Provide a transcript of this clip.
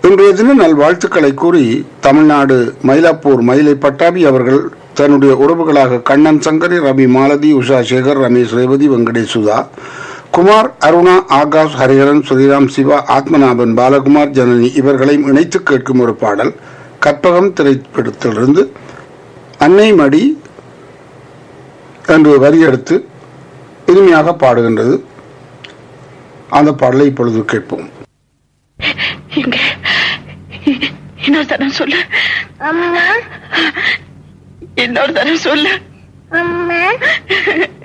இன்றைய தின நல்வாழ்த்துக்களை கூறி தமிழ்நாடு மயிலாப்பூர் மயிலை பட்டாபி அவர்கள் தன்னுடைய உறவுகளாக கண்ணன் சங்கரி ரவி மாலதி உஷா சேகர் ரமேஷ் ரேவதி வெங்கடேஷ் சுதா குமார் அருணா ஆகாஷ் ஹரிஹரன் ஸ்ரீராம் சிவா ஆத்மநாபன் பாலகுமார் ஜனனி இவர்களையும் இணைத்து கேட்கும் ஒரு பாடல் கற்பகம் திரைப்படத்திலிருந்து அன்னை மடி என்று வரி எடுத்து இனிமையாக பாடுகின்றது அந்த பாடலை இப்பொழுது கேட்போம் எங்க இன்னொரு தரம் சொல்லு அம்மா இன்னொரு தரம் சொல்லு அம்மா